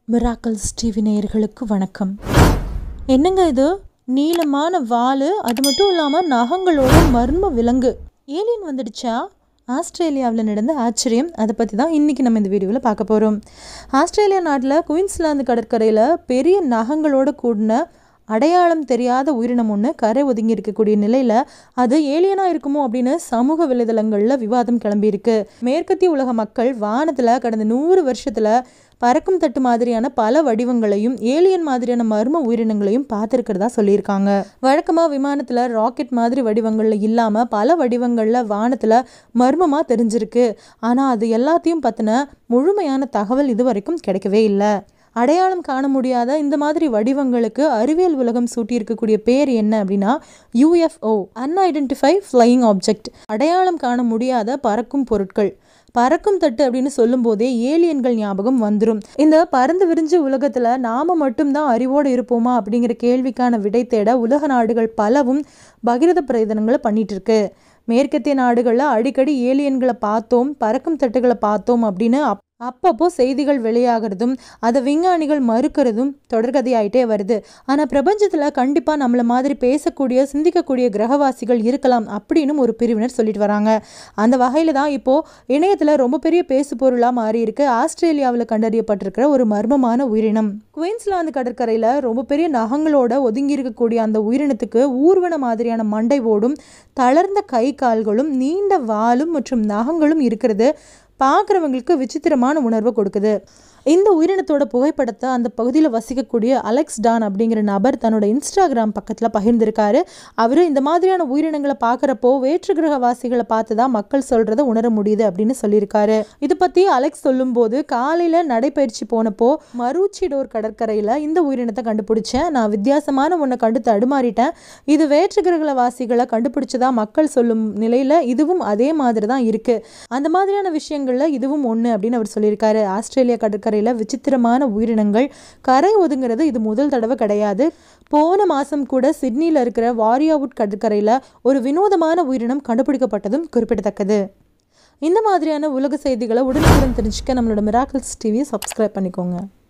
miracles TV நேயர்களுக்கு வணக்கம் என்னங்க இது நீளமான வால் அது மட்டும் இல்லாமல் நகங்களோட மர்ம விலங்கு ஏலியன் வந்துடுச்சா ஆஸ்திரேலியாவில் நடந்த ஆச்சரியம் அதை பற்றி தான் இன்றைக்கி நம்ம இந்த வீடியோவில் பார்க்க போகிறோம் ஆஸ்திரேலியா நாட்டில் குயின்ஸ்லாந்து கடற்கரையில் பெரிய நகங்களோட கூடின அடையாளம் தெரியாத உயிரினம் ஒன்று கரை ஒதுங்கி இருக்கக்கூடிய நிலையில் அது ஏலியனாக இருக்குமோ அப்படின்னு சமூக வலைதளங்களில் விவாதம் கிளம்பியிருக்கு மேற்கத்திய உலக மக்கள் வானத்தில் கடந்த நூறு வருஷத்தில் பறக்கும் தட்டு மாதிரியான பல வடிவங்களையும் ஏலியன் மாதிரியான மர்ம உயிரினங்களையும் பார்த்துருக்கிறதா சொல்லியிருக்காங்க வழக்கமாக விமானத்தில் ராக்கெட் மாதிரி வடிவங்களில் இல்லாமல் பல வடிவங்களில் வானத்தில் மர்மமாக தெரிஞ்சிருக்கு ஆனால் அது எல்லாத்தையும் பற்றின முழுமையான தகவல் இது வரைக்கும் கிடைக்கவே இல்லை அடையாளம் காண முடியாத இந்த மாதிரி வடிவங்களுக்கு அறிவியல் உலகம் சூட்டியிருக்கக்கூடிய பேர் என்ன அப்படின்னா யூஎஃப்ஓ அன்ஐடென்டிஃபை ஃப்ளையிங் ஆப்ஜெக்ட் அடையாளம் காண முடியாத பறக்கும் பொருட்கள் பறக்கும் தட்டு அப்படின்னு சொல்லும்போதே ஏலியன்கள் ஞாபகம் வந்துடும் இந்த பறந்து விரிஞ்ச உலகத்தில் நாம மட்டும்தான் அறிவோடு இருப்போமா அப்படிங்கிற கேள்விக்கான விடை தேட உலக நாடுகள் பலவும் பகிரத பிரயத்தனங்களை பண்ணிட்டு இருக்கு மேற்கத்திய நாடுகளில் அடிக்கடி ஏலியன்களை பார்த்தோம் பறக்கும் தட்டுகளை பார்த்தோம் அப்படின்னு அப் அப்பப்போ செய்திகள் வெளியாகிறதும் அதை விஞ்ஞானிகள் மறுக்கிறதும் தொடர்கதையாயிட்டே வருது ஆனால் பிரபஞ்சத்தில் கண்டிப்பாக நம்மளை மாதிரி பேசக்கூடிய சிந்திக்கக்கூடிய கிரகவாசிகள் இருக்கலாம் அப்படின்னு ஒரு பிரிவினர் சொல்லிட்டு வராங்க அந்த வகையில் தான் இப்போது இணையத்தில் ரொம்ப பெரிய பேசு பொருளாக மாறி இருக்கு ஆஸ்திரேலியாவில் கண்டறியப்பட்டிருக்கிற ஒரு மர்மமான உயிரினம் குயின்ஸ்லாந்து கடற்கரையில் ரொம்ப பெரிய நகங்களோட ஒதுங்கி இருக்கக்கூடிய அந்த உயிரினத்துக்கு ஊர்வன மாதிரியான மண்டை ஓடும் தளர்ந்த கை கால்களும் நீண்ட வாலும் மற்றும் நகங்களும் இருக்கிறது பார்க்குறவங்களுக்கு விசித்திரமான உணர்வை கொடுக்குது இந்த உயிரினத்தோட புகைப்படத்தை அந்த பகுதியில் வசிக்கக்கூடிய அலெக்ஸ் டான் அப்படிங்கிற நபர் தன்னோட இன்ஸ்டாகிராம் பக்கத்தில் பகிர்ந்திருக்காரு அவர் இந்த மாதிரியான உயிரினங்களை பார்க்குறப்போ வேற்று கிரகவாசிகளை பார்த்து தான் மக்கள் சொல்கிறத உணர முடியுது அப்படின்னு சொல்லியிருக்காரு இது பற்றி அலெக்ஸ் சொல்லும்போது காலையில் நடைப்பயிற்சி போனப்போ மரூச்சிடோர் கடற்கரையில் இந்த உயிரினத்தை கண்டுபிடிச்சேன் நான் வித்தியாசமான ஒன்றை கண்டு தடுமாறிட்டேன் இது வேற்று கிரகவாசிகளை கண்டுபிடிச்சதா மக்கள் சொல்லும் நிலையில் இதுவும் அதே மாதிரி தான் இருக்குது அந்த மாதிரியான விஷயங்களில் இதுவும் ஒன்று அப்படின்னு அவர் சொல்லியிருக்காரு ஆஸ்திரேலியா கடற்கரை கடற்கரையில் விசித்திரமான உயிரினங்கள் கரை ஒதுங்கிறது இது முதல் தடவை கிடையாது போன மாதம் கூட சிட்னியில் இருக்கிற வாரியாவுட் கடற்கரையில் ஒரு வினோதமான உயிரினம் கண்டுபிடிக்கப்பட்டதும் குறிப்பிடத்தக்கது இந்த மாதிரியான உலக செய்திகளை உடனுக்குடன் தெரிஞ்சுக்க நம்மளோட மிராக்கிள்ஸ் டிவியை சப்ஸ்கிரைப் பண்ணிக்கோங்க